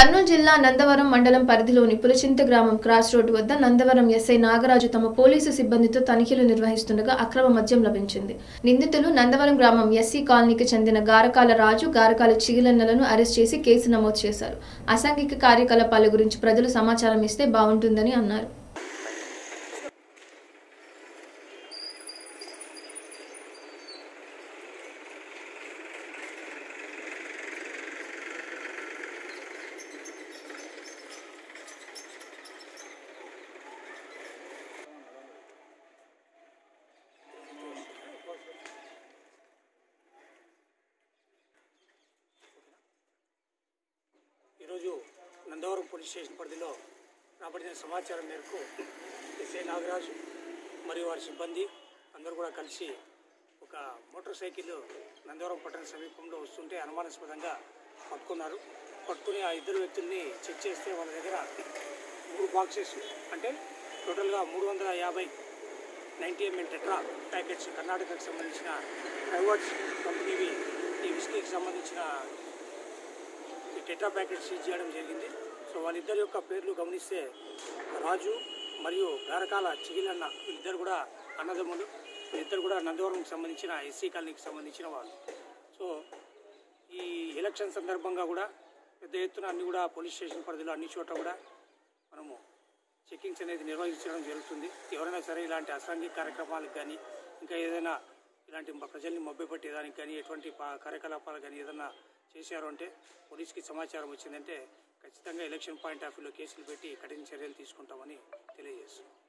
కర్నూలు జిల్లా నందవరం మండలం పరిధిలోని పులచింత గ్రామం క్రాస్ రోడ్డు వద్ద నందవరం ఎస్ఐ నాగరాజు తమ పోలీసు సిబ్బందితో తనిఖీలు నిర్వహిస్తుండగా అక్రమ మద్యం లభించింది నిందితులు నందవరం గ్రామం ఎస్సీ కాలనీకి చెందిన గారకాల రాజు గారకాల చిగిలన్నలను అరెస్ట్ చేసి కేసు నమోదు చేశారు అసాంఘిక కార్యకలాపాల గురించి ప్రజలు సమాచారం ఇస్తే బాగుంటుందని అన్నారు ఈరోజు నందవరం పోలీస్ స్టేషన్ పరిధిలో రాబడిన సమాచారం మేరకు ఎస్ఐ నాగరాజు మరియు వారి సిబ్బంది అందరూ కూడా కలిసి ఒక మోటార్ సైకిల్ నందవరం పట్టణ సమీపంలో వస్తుంటే అనుమానాస్పదంగా పట్టుకున్నారు పట్టుకుని ఆ ఇద్దరు వ్యక్తుల్ని చెక్ చేస్తే వాళ్ళ దగ్గర మూడు బాక్సెస్ అంటే టోటల్గా మూడు వందల యాభై నైంటీ ఎంఎల్ టెట్రా ప్యాకెట్స్ కర్ణాటకకు సంబంధించిన ప్రైవేట్స్ కంపెనీవి ఈ విస్కీకి సంబంధించిన ఈ టెట్రా ప్యాకెట్ సీజ్ చేయడం జరిగింది సో వాళ్ళిద్దరి యొక్క పేర్లు గమనిస్తే రాజు మరియు గారకాల చిగిలన్న వీళ్ళిద్దరు కూడా అన్నదమ్ములు వీళ్ళిద్దరు కూడా నందవరంకి సంబంధించిన ఎస్సీ కాలనీకి సంబంధించిన వాళ్ళు సో ఈ ఎలక్షన్ సందర్భంగా కూడా పెద్ద ఎత్తున అన్ని కూడా పోలీస్ స్టేషన్ పరిధిలో అన్ని చోట్ల కూడా మనము చెకింగ్స్ అనేది నిర్వహించడం జరుగుతుంది ఎవరైనా సరే ఇలాంటి అసాంఘిక కార్యక్రమాలకు కానీ ఇంకా ఏదైనా ఇలాంటి మ- ప్రజల్ని మభ్యపెట్టేదానికి కానీ ఎటువంటి పా- కార్యకలాపాలు కానీ ఏదైనా చేశారు అంటే పోలీస్కి సమాచారం వచ్చిందంటే ఖచ్చితంగా ఎలక్షన్ పాయింట్ ఆఫ్ వ్యూలో కేసులు పెట్టి కఠిన చర్యలు తీసుకుంటామని తెలియజేస్తున్నాం